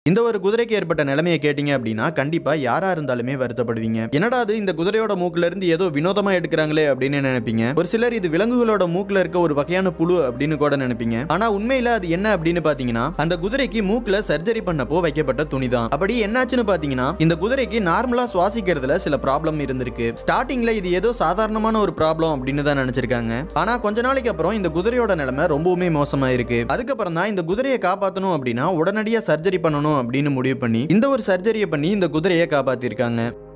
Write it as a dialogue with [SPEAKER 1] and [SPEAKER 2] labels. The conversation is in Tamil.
[SPEAKER 1] இந்த ஒரு குதிரைக்கு ஏற்பட்ட நிலைமையை கேட்டீங்க அப்படின்னா கண்டிப்பா யாரா இருந்தாலுமே வருத்தப்படுவீங்க என்னடா அது இந்த குதிரையோட மூக்குல இருந்து ஏதோ வினோதமா எடுக்கிறாங்களே அப்படின்னு நினைப்பீங்க ஒரு சிலர் இது விலங்குகளோட மூக்குல இருக்க ஒரு வகையான புழு அப்படின்னு கூட நினைப்பீங்க ஆனா உண்மையில அது என்ன அப்படின்னு பாத்தீங்கன்னா அந்த குதிரைக்கு மூக்குல சர்ஜரி பண்ணப்போ வைக்கப்பட்ட துணி தான் அப்படி என்னாச்சுன்னு பாத்தீங்கன்னா இந்த குதிரைக்கு நார்மலா சுவாசிக்கிறதுல சில ப்ராப்ளம் இருந்திருக்கு ஸ்டார்டிங்ல இது ஏதோ சாதாரணமான ஒரு ப்ராப்ளம் அப்படின்னு தான் நினைச்சிருக்காங்க ஆனா கொஞ்ச நாளைக்கு அப்புறம் இந்த குதிரையோட நிலைமை ரொம்பவுமே மோசமா இருக்கு அதுக்கப்புறம் தான் இந்த குதிரையை காப்பாற்றணும் அப்படின்னா உடனடியா சர்ஜரி பண்ணணும் அப்படின்னு முடிவு பண்ணி இந்த ஒரு சர்ஜரியை பண்ணி இந்த குதிரையை காப்பாத்திருக்காங்க